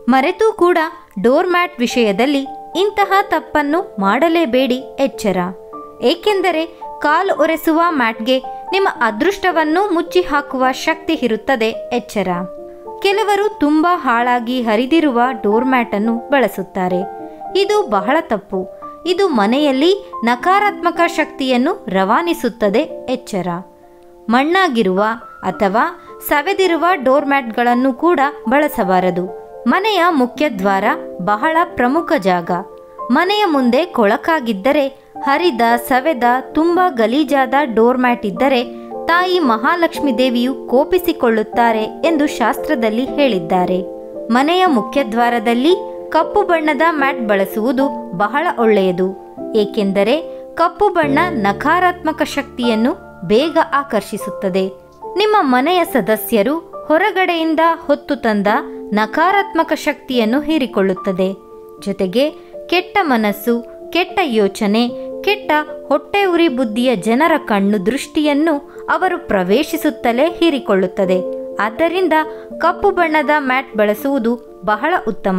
ಮರೆತೂ ಕೂಡ door mat ವಿಷಯದಲ್ಲಿ ಇಂತಹ ತಪ್ಪನ್ನು ಮಾಡಲೇಬೇಡಿ ಎಚ್ಚರ ಏಕೆಂದರೆ ಕಾಲು ಒರೆಸುವ ಮ್ಯಾಟ್ಗೆ ನಿಮ್ಮ ಅದೃಷ್ಟವನ್ನು ಮುಚ್ಚಿ ಹಾಕುವ ಶಕ್ತಿ ಇರುತ್ತದೆ ಎಚ್ಚರ ಕೆಲವರು ತುಂಬ ಹಾಳಾಗಿ ಹರಿದಿರುವ ಡೋರ್ ಮ್ಯಾಟ್ ಅನ್ನು ಬಳಸುತ್ತಾರೆ ಇದು ಬಹಳ ತಪ್ಪು ಇದು ಮನೆಯಲ್ಲಿ ನಕಾರಾತ್ಮಕ ಶಕ್ತಿಯನ್ನು ರವಾನಿಸುತ್ತದೆ ಎಚ್ಚರ ಮಣ್ಣಾಗಿರುವ ಅಥವಾ ಸವೆದಿರುವ ಡೋರ್ ಮ್ಯಾಟ್ಗಳನ್ನು ಕೂಡ ಬಳಸಬಾರದು ಮನೆಯ ಮುಖ್ಯ ದ್ವಾರ ಬಹಳ ಪ್ರಮುಖ ಜಾಗ ಮನೆಯ ಮುಂದೆ ಕೊಳಕಾಗಿದ್ದರೆ ಹರಿದ ಸವೆದ ತುಂಬ ಗಲೀಜಾದ ಡೋರ್ ಮ್ಯಾಟ್ ಇದ್ದರೆ ತಾಯಿ ಮಹಾಲಕ್ಷ್ಮಿ ದೇವಿಯು ಕೋಪಿಸಿಕೊಳ್ಳುತ್ತಾರೆ ಎಂದು ಶಾಸ್ತ್ರದಲ್ಲಿ ಹೇಳಿದ್ದಾರೆ ಮನೆಯ ಮುಖ್ಯದ್ವಾರದಲ್ಲಿ ಕಪ್ಪು ಬಣ್ಣದ ಮ್ಯಾಟ್ ಬಳಸುವುದು ಬಹಳ ಒಳ್ಳೆಯದು ಏಕೆಂದರೆ ಕಪ್ಪು ಬಣ್ಣ ನಕಾರಾತ್ಮಕ ಶಕ್ತಿಯನ್ನು ಬೇಗ ಆಕರ್ಷಿಸುತ್ತದೆ ನಿಮ್ಮ ಮನೆಯ ಸದಸ್ಯರು ಹೊರಗಡೆಯಿಂದ ಹೊತ್ತು ತಂದ ನಕಾರಾತ್ಮಕ ಶಕ್ತಿಯನ್ನು ಹೀರಿಕೊಳ್ಳುತ್ತದೆ ಜೊತೆಗೆ ಕೆಟ್ಟ ಮನಸ್ಸು ಕೆಟ್ಟ ಯೋಚನೆ ಕೆಟ್ಟ ಹೊಟ್ಟೆ ಉರಿ ಬುದ್ಧಿಯ ಜನರ ಕಣ್ಣು ದೃಷ್ಟಿಯನ್ನು ಅವರು ಪ್ರವೇಶಿಸುತ್ತಲೇ ಹೀರಿಕೊಳ್ಳುತ್ತದೆ ಆದ್ದರಿಂದ ಕಪ್ಪು ಬಣ್ಣದ ಮ್ಯಾಟ್ ಬಳಸುವುದು ಬಹಳ ಉತ್ತಮ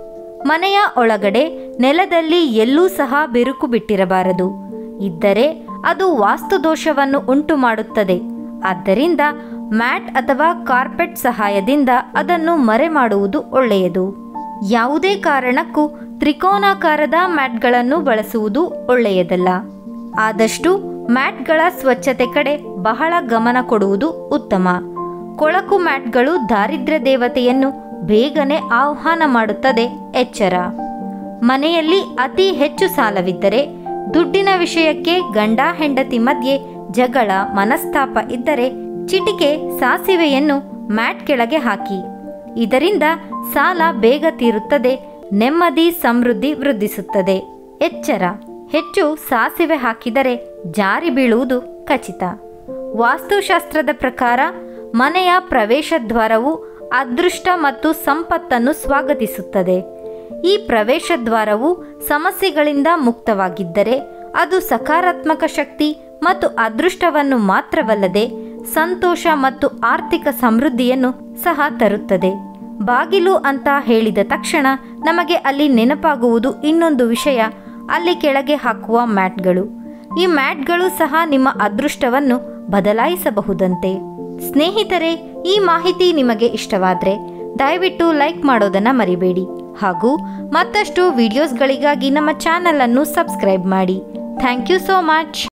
ಮನೆಯ ಒಳಗಡೆ ನೆಲದಲ್ಲಿ ಎಲ್ಲೂ ಸಹ ಬಿರುಕು ಬಿಟ್ಟಿರಬಾರದು ಇದ್ದರೆ ಅದು ವಾಸ್ತುದೋಷವನ್ನು ಉಂಟು ಮಾಡುತ್ತದೆ ಆದ್ದರಿಂದ ಮ್ಯಾಟ್ ಅಥವಾ ಕಾರ್ಪೆಟ್ ಸಹಾಯದಿಂದ ಅದನ್ನು ಮರೆ ಮಾಡುವುದು ಒಳ್ಳೆಯದು ಯಾವುದೇ ಕಾರಣಕ್ಕೂ ತ್ರಿಕೋನಾಕಾರದ ಮ್ಯಾಟ್ಗಳನ್ನು ಬಳಸುವುದು ಒಳ್ಳೆಯದಲ್ಲ ಆದಷ್ಟು ಮ್ಯಾಟ್ಗಳ ಸ್ವಚ್ಛತೆ ಕಡೆ ಬಹಳ ಗಮನ ಕೊಡುವುದು ಉತ್ತಮ ಕೊಳಕು ಮ್ಯಾಟ್ಗಳು ದಾರಿದ್ರ್ಯ ದೇವತೆಯನ್ನು ಬೇಗನೆ ಆಹ್ವಾನ ಮಾಡುತ್ತದೆ ಎಚ್ಚರ ಮನೆಯಲ್ಲಿ ಅತಿ ಹೆಚ್ಚು ಸಾಲವಿದ್ದರೆ ದುಡ್ಡಿನ ವಿಷಯಕ್ಕೆ ಗಂಡ ಹೆಂಡತಿ ಮಧ್ಯೆ ಜಗಳ ಮನಸ್ತಾಪ ಇದ್ದರೆ ಚಿಟಿಕೆ ಸಾಸಿವೆಯನ್ನು ಮ್ಯಾಟ್ ಕೆಳಗೆ ಹಾಕಿ ಇದರಿಂದ ಸಾಲ ಬೇಗ ತೀರುತ್ತದೆ ನೆಮ್ಮದಿ ಸಮೃದ್ಧಿ ವೃದ್ಧಿಸುತ್ತದೆ ಎಚ್ಚರ ಹೆಚ್ಚು ಸಾಸಿವೆ ಹಾಕಿದರೆ ಜಾರಿ ಬೀಳುವುದು ಖಚಿತ ವಾಸ್ತುಶಾಸ್ತ್ರದ ಪ್ರಕಾರ ಮನೆಯ ಪ್ರವೇಶ ದ್ವಾರವು ಅದೃಷ್ಟ ಮತ್ತು ಸಂಪತ್ತನ್ನು ಸ್ವಾಗತಿಸುತ್ತದೆ ಈ ಪ್ರವೇಶ ದ್ವಾರವು ಸಮಸ್ಯೆಗಳಿಂದ ಮುಕ್ತವಾಗಿದ್ದರೆ ಅದು ಸಕಾರಾತ್ಮಕ ಶಕ್ತಿ ಮತ್ತು ಅದೃಷ್ಟವನ್ನು ಮಾತ್ರವಲ್ಲದೆ ಸಂತೋಷ ಮತ್ತು ಆರ್ಥಿಕ ಸಮೃದ್ಧಿಯನ್ನು ಸಹ ತರುತ್ತದೆ ಬಾಗಿಲು ಅಂತ ಹೇಳಿದ ತಕ್ಷಣ ನಮಗೆ ಅಲ್ಲಿ ನೆನಪಾಗುವುದು ಇನ್ನೊಂದು ವಿಷಯ ಅಲ್ಲಿ ಕೆಳಗೆ ಹಾಕುವ ಮ್ಯಾಟ್ಗಳು ಈ ಮ್ಯಾಟ್ಗಳು ಸಹ ನಿಮ್ಮ ಅದೃಷ್ಟವನ್ನು ಬದಲಾಯಿಸಬಹುದಂತೆ ಸ್ನೇಹಿತರೆ ಈ ಮಾಹಿತಿ ನಿಮಗೆ ಇಷ್ಟವಾದರೆ ದಯವಿಟ್ಟು ಲೈಕ್ ಮಾಡೋದನ್ನು ಮರಿಬೇಡಿ ಹಾಗೂ ಮತ್ತಷ್ಟು ವಿಡಿಯೋಸ್ಗಳಿಗಾಗಿ ನಮ್ಮ ಚಾನಲನ್ನು ಸಬ್ಸ್ಕ್ರೈಬ್ ಮಾಡಿ ಥ್ಯಾಂಕ್ ಯು ಸೋ ಮಚ್